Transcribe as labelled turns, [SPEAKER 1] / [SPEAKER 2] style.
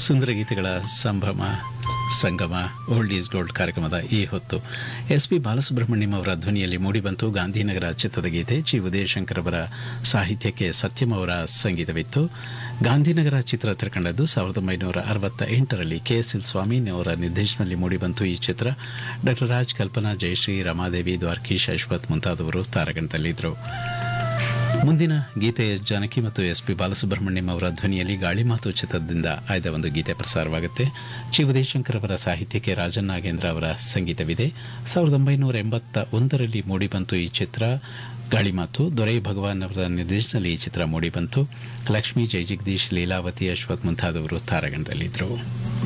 [SPEAKER 1] ಸುಂದರ ಗೀತೆಗಳ ಸಂಭ್ರಮ ಸಂಗಮ old is gold ಕಾರ್ಯಕ್ರಮದ ಈ ಹೊತ್ತು ಎಸ್ ಪಿ ಬಾಲಸುಬ್ರಹ್ಮಣ್ಯಂ ಅವರ ಧ್ವನಿಯಲ್ಲಿ ಮೂಡಿಬಂತು ಗಾಂಧಿನಗರ ಚಿತ್ರದ ಗೀತೆ ಜಿ ಉದಯಶಂಕರ್ ಅವರ ಸಾಹಿತ್ಯಕ್ಕೆ ಸತ್ಯಂ ಅವರ ಸಂಗೀತವಿತ್ತು ಗಾಂಧಿನಗರ ಚಿತ್ರ ತೆರೆಕಂಡದ್ದು ಸಾವಿರದ ಒಂಬೈನೂರ ಅರವತ್ತ ಎಂಟರಲ್ಲಿ ಕೆ ಎಸ್ ಎಲ್ ಸ್ವಾಮಿ ಅವರ ನಿರ್ದೇಶನದಲ್ಲಿ ಮೂಡಿಬಂತು ಈ ಚಿತ್ರ ಡಾಕ್ಟರ್ ರಾಜ್ ಕಲ್ಪನಾ ಜಯಶ್ರೀ ರಮಾದೇವಿ ದ್ವಾರಕೀಶ್ ಅಶ್ವಥ್ ಮುಂತಾದವರು ತಾರಗಣದಲ್ಲಿದ್ದರು ಮುಂದಿನ ಗೀತೆ ಜಾನಕಿ ಮತ್ತು ಎಸ್ ಪಿ ಬಾಲಸುಬ್ರಹ್ಮಣ್ಯಂ ಅವರ ಧ್ವನಿಯಲ್ಲಿ ಗಾಳಿ ಮಾತು ಚಿತ್ರದಿಂದ ಆಯ್ದ ಒಂದು ಗೀತೆ ಪ್ರಸಾರವಾಗುತ್ತೆ ಚಿ ಉದಯಶಂಕರ್ ಅವರ ಸಾಹಿತ್ಯಕ್ಕೆ ರಾಜನ್ ನಾಗೇಂದ್ರ ಅವರ ಸಂಗೀತವಿದೆ ಸಾವಿರದ ಒಂಬೈನೂರ ಎಂಬತ್ತ ಒಂದರಲ್ಲಿ ಮೂಡಿಬಂತು ಈ ಚಿತ್ರ ಗಾಳಿ ಮಾತು ದೊರೈ ಭಗವಾನ್ ಅವರ ನಿರ್ದೇಶನದಲ್ಲಿ ಈ ಚಿತ್ರ ಮೂಡಿಬಂತು ಲಕ್ಷ್ಮೀ ಜೈ ಜಗದೀಶ್ ಲೀಲಾವತಿ ಅಶ್ವಥ್ ಮುಂತಾದವರು ತಾರಗಣದಲ್ಲಿದ್ದರು